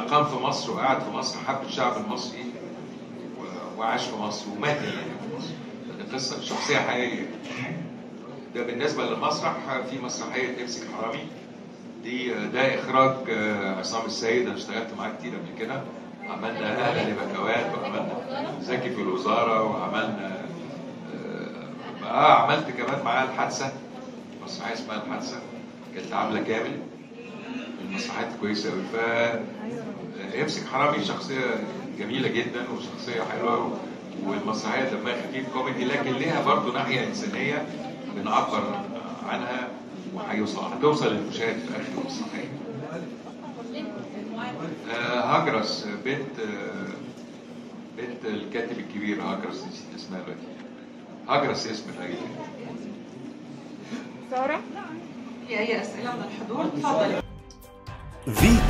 اقام في مصر وقعد في مصر حب الشعب المصري و- وعاش في مصر ومات يعني في مصر ده قصه شخصيه حقيقيه ده بالنسبه للمسرح في مسرحيه امسك حرامي دي ده اخراج آه، عصام السيد انا اشتغلت معاه كتير قبل كده عملنا اهلا لبكوات وعملنا زكي في الوزاره وعملنا اه, آه عملت كمان معاه الحادثه مسرحيه اسمها الحادثه كانت عامله كامل من المسرحيات الكويسه قوي ف يمسك حرامي شخصيه جميله جدا وشخصيه حلوه والمسرحيه دمها خفيف كوميدي لكن ليها برضه ناحيه انسانيه بنعبر عنها وهيوصل هتوصل للمشاهد في اخر المسرحيه. آه، هاجرس بنت آه، بنت الكاتب الكبير هاجرس نسيت اسمها دلوقتي. هاجرس اسم الحقيقي. سارة في اي اسئله من الحضور تفضلي فيتو